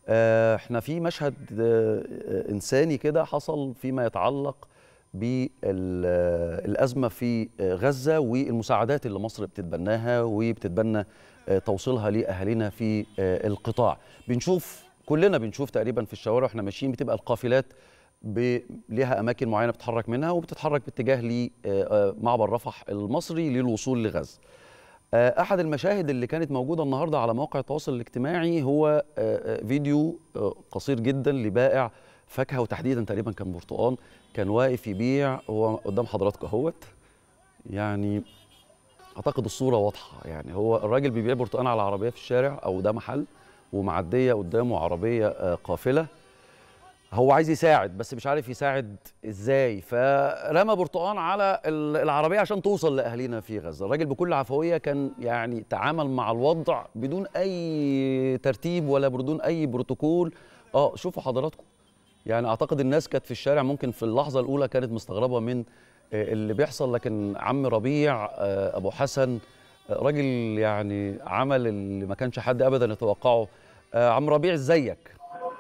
آه، احنا في مشهد آه، آه، انساني كده حصل فيما يتعلق بالازمه في آه، غزه والمساعدات اللي مصر بتتبناها وبتتبنى آه، توصيلها لاهالينا في آه، القطاع بنشوف كلنا بنشوف تقريبا في الشوارع واحنا ماشيين بتبقى القافلات ب- ليها اماكن معينه بتتحرك منها وبتتحرك باتجاه لمعبر رفح المصري للوصول لغزه آه، احد المشاهد اللي كانت موجوده النهارده على مواقع التواصل الاجتماعي هو آه، آه، فيديو آه، قصير جدا لبائع فاكهه وتحديدا تقريبا كان برتقان كان واقف يبيع هو قدام حضراتكم اهوت يعني اعتقد الصوره واضحه يعني هو الراجل بيبيع برتقان على عربيه في الشارع او ده محل ومعديه قدامه عربيه آه، قافله هو عايز يساعد بس مش عارف يساعد ازاي فرمى برتقان على ال- العربيه عشان توصل لاهالينا في غزه الراجل بكل عفويه كان يعني تعامل مع الوضع بدون اي ترتيب ولا بدون اي بروتوكول اه شوفوا حضراتكم يعني اعتقد الناس كانت في الشارع ممكن في اللحظه الاولى كانت مستغربه من آه، اللي بيحصل لكن عم ربيع آه، ابو حسن آه، راجل يعني عمل اللي ما كانش حد ابدا يتوقعه آه، عم ربيع ازيك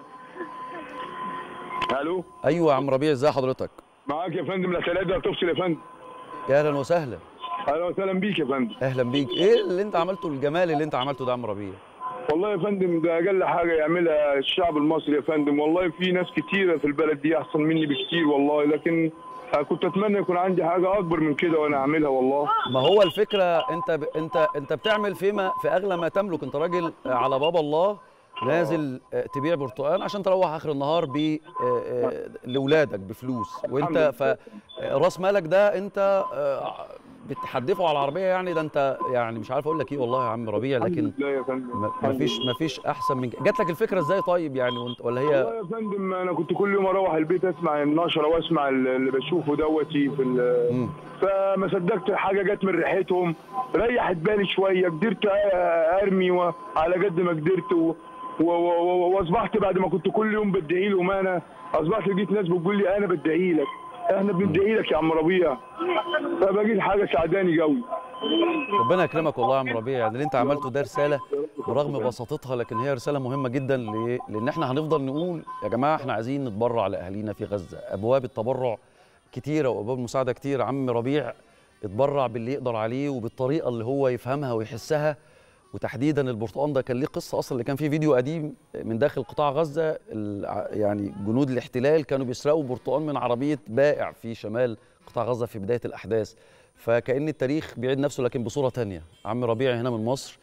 الو ايوه يا عم ربيع ازي حضرتك معاك يا فندم لا تلاقي تفصل يا فندم يا اهلا وسهلا اهلا وسهلا بيك يا فندم اهلا بيك ايه اللي انت عملته الجمال اللي انت عملته ده يا عم ربيع والله يا فندم ده اقل حاجه يعملها الشعب المصري يا فندم والله في ناس كتيره في البلد دي احسن مني بكتير والله لكن كنت اتمنى يكون عندي حاجه اكبر من كده وانا اعملها والله ما هو الفكره انت ب... انت انت بتعمل فيما في اغلى ما تملك انت راجل آه، على باب الله نازل آه، تبيع برتقال عشان تروح اخر النهار ب آه، آه، لاولادك بفلوس وانت الحمد ف راس مالك ده انت آه، بتحدفه على العربيه يعني ده انت يعني مش عارف اقول لك ايه والله يا عم ربيع لكن لا يا فندم ما الحمد فيش لله. ما فيش احسن من كده. جات لك الفكره ازاي طيب يعني وانت ولا والله هي يا فندم انا كنت كل يوم اروح البيت اسمع النشره واسمع اللي بشوفه دوتي في ال- مم. فما صدقت حاجه جت من ريحتهم ريحت بالي شويه قدرت ارمي و- على قد ما قدرت و- و- و- و- واصبحت بعد ما كنت كل يوم بدعي لهم انا اصبحت لقيت ناس بتقول لي انا بدعي لك احنا بندعي لك يا عم ربيع فبقيت حاجه سعداني قوي ربنا يكرمك والله يا عم ربيع يعني اللي انت عملته ده رساله برغم بساطتها لكن هي رساله مهمه جدا ل- لان احنا هنفضل نقول يا جماعه احنا عايزين نتبرع لاهالينا في غزه ابواب التبرع كتيره وابواب المساعده كتيره عم ربيع اتبرع باللي يقدر عليه وبالطريقه اللي هو يفهمها ويحسها وتحديدا البرتقال ده كان ليه قصه اصلا اللي كان فيه فيديو قديم من داخل قطاع غزه الع- يعني جنود الاحتلال كانوا بيسرقوا برتقال من عربيه بائع في شمال قطاع غزه في بدايه الاحداث فكأن التاريخ بيعيد نفسه لكن بصورة تانية عم ربيع هنا من مصر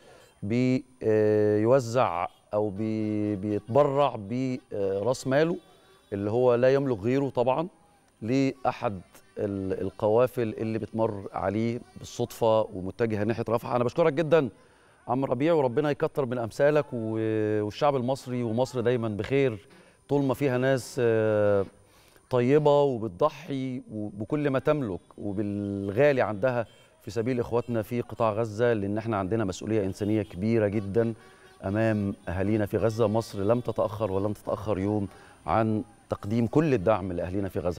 بيوزع أو بي بيتبرع برأس ماله اللي هو لا يملك غيره طبعا لأحد ال- القوافل اللي بتمر عليه بالصدفة ومتجهة ناحية رفح أنا بشكرك جدا عم ربيع وربنا يكتر من أمثالك و- والشعب المصري ومصر دايما بخير طول ما فيها ناس آه، طيبة وبتضحي وبكل ما تملك وبالغالي عندها في سبيل إخواتنا في قطاع غزة لأن احنا عندنا مسؤولية إنسانية كبيرة جدا أمام أهالينا في غزة مصر لم تتأخر ولن تتأخر يوم عن تقديم كل الدعم لأهالينا في غزة